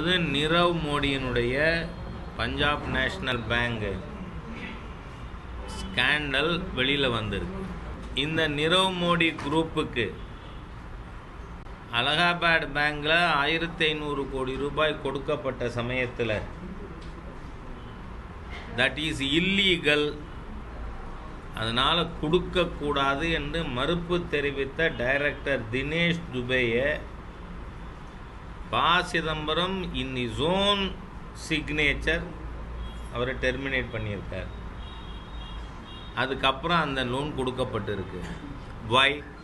இப்பொழுது நிரவ் மோடியினுடைய Punjab national bank scandal வெளியில் வந்திருக்கு இந்த நிரவ் மோடி குரூப்புக்கு அலகாபாத் பேங்க்ல ஆயிரத்தி ஐநூறு கோடி ரூபாய் கொடுக்கப்பட்ட சமயத்தில் தட் இஸ் இல்லீகல் அதனால் கொடுக்கக்கூடாது என்று மறுப்பு தெரிவித்த டைரக்டர் தினேஷ் துபேயை P Chidambaram in his own signature அவரை டெர்மினேட் பண்ணியிருக்கார் அதுக்கப்புறம் அந்த லோன் கொடுக்கப்பட்டிருக்கு வை